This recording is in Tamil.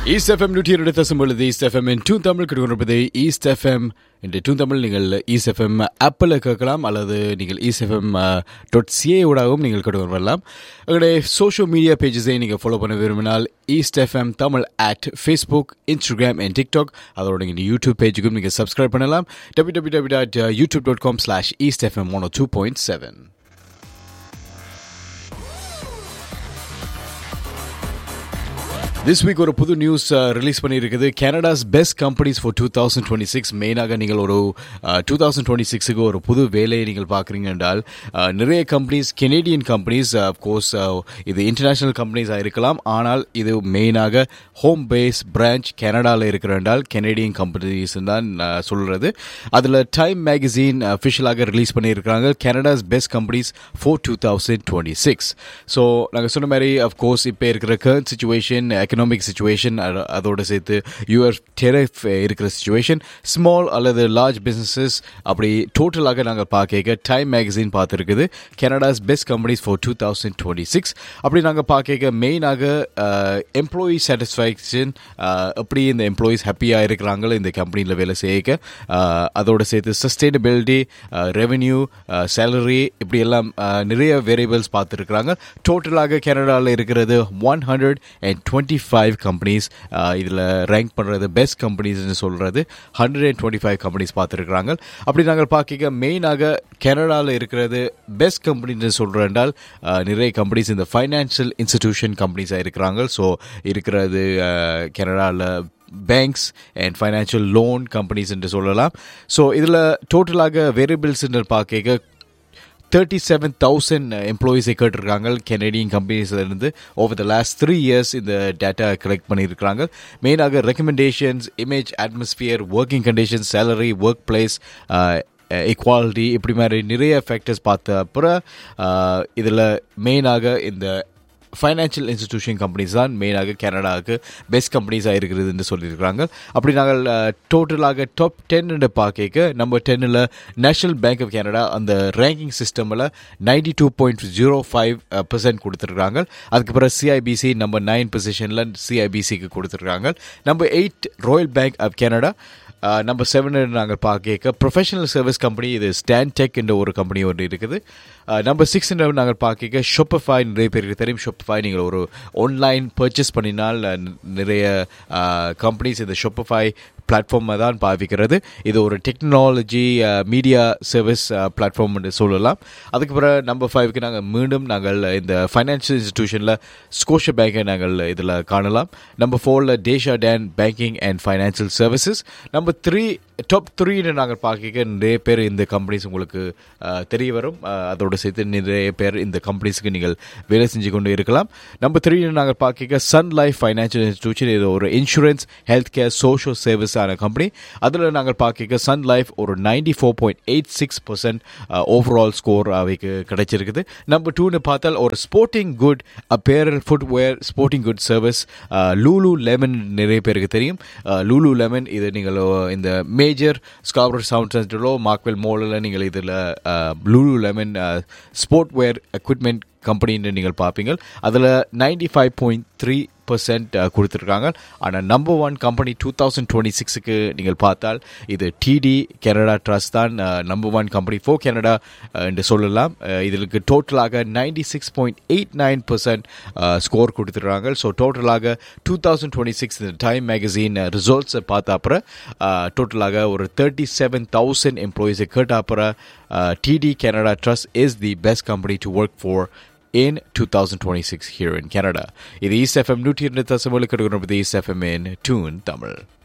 ஈஸ்ட் எஃப்எம் நூற்றி இரண்டு தசம் பொழுது ஈஸ்ட் எஃப்எம் டூ தமிழ் கிடைக்கிறது ஈஸ்ட் எஃப்எம் என்ற டூ தமிழ் நீங்கள் ஈஸ்ட் எஃப்எம் ஆப்பில் கேட்கலாம் அல்லது நீங்கள் ஈஸ்ட் எஃப்எம் டாட் சிஏ ஊடாகவும் நீங்கள் கேட்டு வரலாம் எங்களுடைய சோஷியல் மீடியா பேஜஸை நீங்கள் ஃபாலோ பண்ண விரும்பினால் East FM Tamil at Facebook Instagram and TikTok அதோட நீங்கள் யூடியூப் பேஜுக்கும் நீங்கள் சப்ஸ்கிரைப் பண்ணலாம் W W W dot YouTube dot com slash East FM one two point seven this week ஒரு புது நியூஸ் ரிலீஸ் பண்ணியிருக்குது Canada's best companies for two thousand twenty six மெயினாக நீங்கள் ஒரு டூ தௌசண்ட் டுவெண்ட்டி சிக்ஸுக்கு ஒரு புது வேலையை நீங்கள் பார்க்குறீங்க என்றால் uh, நிறைய கம்பெனிஸ் கெனேடியன் கம்பெனிஸ் அஃப்கோர்ஸ் இது இன்டர்நேஷ்னல் கம்பெனிஸாக இருக்கலாம் ஆனால் இது மெயினாக ஹோம் பேஸ் பிரான்ச் கனடாவில் இருக்கிற என்றால் கெனேடியன் கம்பெனிஸ் தான் uh, சொல்கிறது அதில் டைம் மேகசின் அஃபிஷியலாக ரிலீஸ் பண்ணியிருக்கிறாங்க Canada's best companies for two thousand twenty six so நாங்கள் சொன்ன மாதிரி அஃப்கோர்ஸ் இப்போ இருக்கிற கரண்ட் சுச்சுவேஷன் எக்கனாமிக் சுச்சுவேஷன் அதோடு சேர்த்து யூஎஸ் டெரஃப் இருக்கிற சுச்சுவேஷன் ஸ்மால் அல்லது லார்ஜ் பிஸ்னஸஸ் அப்படி டோட்டலாக நாங்கள் பார்க்க டைம் மேகசின் பார்த்துருக்குது Canada's best companies for two thousand twenty six அப்படி நாங்கள் பார்க்க மெயினாக எம்ப்ளாயி சாட்டிஸ்ஃபேக்ஷன் எப்படி இந்த எம்ப்ளாயீஸ் ஹாப்பியாக இருக்கிறாங்களோ இந்த கம்பெனியில் வேலை செய்ய அதோடு சேர்த்து சஸ்டைனபிலிட்டி ரெவென்யூ சேலரி இப்படி எல்லாம் நிறைய வேரியபிள்ஸ் பார்த்துருக்குறாங்க டோட்டலாக கனடாவில் இருக்கிறது one hundred and twenty five companies இதில் ரேங்க் பண்ணுறது பெஸ்ட் கம்பெனிஸ்னு சொல்கிறது hundred and twenty five companies பார்த்துருக்குறாங்க அப்படி நாங்கள் பார்க்க மெயினாக கனடாவில் இருக்கிறது பெஸ்ட் கம்பெனின்னு சொல்கிறேன்டால் நிறைய கம்பெனிஸ் இந்த ஃபைனான்ஷியல் இன்ஸ்டிடியூஷன் கம்பெனிஸாக இருக்கிறாங்க ஸோ இருக்கிறது கனடாவில் banks and financial loan companies என்று சொல்லலாம் ஸோ இதில் டோட்டலாக வேரியபிள்ஸ் பார்க்க தேர்ட்டி செவன் தௌசண்ட் எம்ப்ளாயீஸை கேட்டிருக்காங்க கெனடியன் கம்பெனிஸ்லேருந்து over the last three years இந்த டேட்டா கலெக்ட் பண்ணியிருக்கிறாங்க மெயினாக recommendations image atmosphere working conditions salary workplace equality இப்படி மாதிரி நிறைய ஃபேக்டர்ஸ் பார்த்த அப்புறம் இதில் மெயினாக இந்த ஃபைனான்ஷியல் இன்ஸ்டிடியூஷன் கம்பெனிஸ் தான் மெயினாக கனடாவுக்கு பெஸ்ட் கம்பெனிஸாக இருக்கிறதுன்னு சொல்லியிருக்கிறாங்க அப்படி நாங்கள் டோட்டலாக டாப் டென்னு பார்க்க நம்ம டென்னில் நேஷனல் பேங்க் ஆஃப் கனடா அந்த ரேங்கிங் சிஸ்டமில் ninety two point zero five percent கொடுத்துருக்காங்க அதுக்கப்புறம் சிஐபிசி நம்பர் நைன் பொசிஷனில் சிஐபிசிக்கு கொடுத்துருக்காங்க number eight Royal Bank of Canada number seven நாங்கள் பார்க்க ப்ரொஃபஷனல் சர்வீஸ் கம்பெனி இது ஸ்டாண்ட் டெக் என்ற ஒரு கம்பெனி ஒன்று இருக்குது நம்பர் சிக்ஸ் நாங்கள் பார்க்க ஷொப்பஃபை நிறைய பேருக்கு தெரியும் ஷொப்பஃபை நீங்கள் ஒரு ஆன்லைன் பர்ச்சேஸ் பண்ணினால் நிறைய கம்பெனிஸ் இந்த ஷொப்பஃபை பிளாட்ஃபார்மை தான் பாவிக்கிறது இது ஒரு டெக்னாலஜி மீடியா சர்வீஸ் பிளாட்ஃபார்ம் சொல்லலாம் அதுக்கப்புறம் நம்பர் ஃபைவ்க்கு நாங்கள் மீண்டும் நாங்கள் இந்த ஃபைனான்ஷியல் இன்ஸ்டிடியூஷனில் ஸ்கோஷ பேங்கை நாங்கள் இதில் காணலாம் நம்பர் ஃபோரில் Desjardins banking and financial services number three top த்ரீன்னு நாங்கள் பார்க்க நிறைய பேர் இந்த கம்பெனிஸ் உங்களுக்கு தெரிய வரும் அதோடு சேர்த்து நிறைய பேர் இந்த கம்பெனிஸுக்கு நீங்கள் வேலை செஞ்சு கொண்டு இருக்கலாம் நம்பர் த்ரீன்னு நாங்கள் பார்க்க சன் லைஃப் ஃபைனான்ஷியல் இன்ஸ்டிடியூஷன் இது ஒரு insurance health care social service ஆன கம்பெனி அதில் நாங்கள் பார்க்க சன் லைஃப் ஒரு ninety four point eight six percent overall score அவைக்கு கிடைச்சிருக்குது நம்பர் டூன்னு பார்த்தால் ஒரு sporting good apparel footwear sporting good service Lululemon நிறைய பேருக்கு தெரியும் லூலு லெமன் இது நீங்கள் இந்த மேஜர் ஸ்காபர் சவுண்ட் சென்டரிலோ மார்க்வெல் மோலில் நீங்கள் இதில் Lululemon sport wear equipment கம்பெனின்னு நீங்கள் பார்ப்பீங்க அதில் ninety five point three percent கொடுத்துருக்காங்க ஆனால் number one company two thousand twenty சிக்ஸுக்கு நீங்கள் பார்த்தால் இது டிடி கனடா ட்ரஸ்ட் தான் number one company for Canada என்று சொல்லலாம் இதற்கு டோட்டலாக ninety six point eight nine percent score கொடுத்துருக்காங்க ஸோ டோட்டலாக டூ தௌசண்ட் டுவெண்ட்டி சிக்ஸ் இந்த டைம் மேகசின் ரிசல்ட்ஸை பார்த்த அப்புறம் டோட்டலாக ஒரு தேர்ட்டி செவன் தௌசண்ட் எம்ப்ளாயீஸை கேட்ட அப்புறம் TD Canada Trust is the best company to work for in 2026 here in Canada. இது ஈஸ்ட் எஃப்எம் நூற்றி இரண்டு தசமலுக்கு East FM in Tune Tamil.